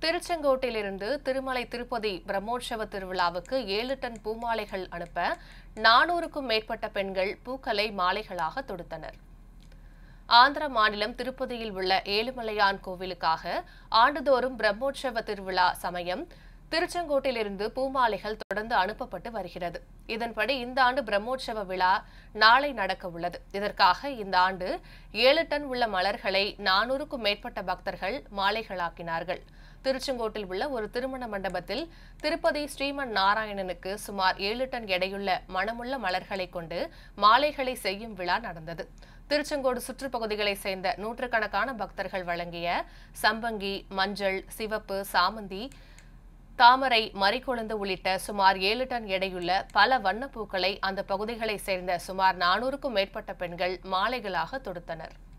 திருச்செங்கோட்டிலிருந்து திருமலை திருப்பதி பிரம்மோற்சவ திருவிழாவுக்கு ஏழு டன் பூமாலைகள் அனுப்ப நானூறுக்கும் மேற்பட்ட பெண்கள் பூக்களை மாலைகளாக தொடுத்தனர் ஆந்திர மாநிலம் திருப்பதியில் உள்ள ஏழுமலையான் கோவிலுக்காக ஆண்டுதோறும் பிரம்மோற்சவ திருவிழா சமயம் திருச்செங்கோட்டிலிருந்து பூமாலைகள் தொடர்ந்து அனுப்பப்பட்டு வருகிறது இதன்படி இந்த ஆண்டு பிரம்மோற்சவ விழா நாளை நடக்க உள்ளது இதற்காக இந்த ஆண்டு ஏழு டன் உள்ள மலர்களை நானூறுக்கும் மேற்பட்ட பக்தர்கள் மாலைகளாக்கினார்கள் திருச்செங்கோட்டில் உள்ள ஒரு திருமண மண்டபத்தில் திருப்பதி ஸ்ரீமன் நாராயணனுக்கு சுமார் ஏழு டன் எடையுள்ள மணமுள்ள மலர்களை கொண்டு மாலைகளை செய்யும் விழா நடந்தது திருச்செங்கோடு சுற்றுப்பகுதிகளைச் சேர்ந்த நூற்றுக்கணக்கான பக்தர்கள் வழங்கிய சம்பங்கி மஞ்சள் சிவப்பு சாமந்தி தாமரை மறிக்கொழுந்து உள்ளிட்ட சுமார் ஏழு டன் எடையுள்ள பல வண்ணப்பூக்களை அந்த பகுதிகளைச் சேர்ந்த சுமார் நானூறுக்கும் மேற்பட்ட பெண்கள் மாலைகளாக தொடுத்தனர்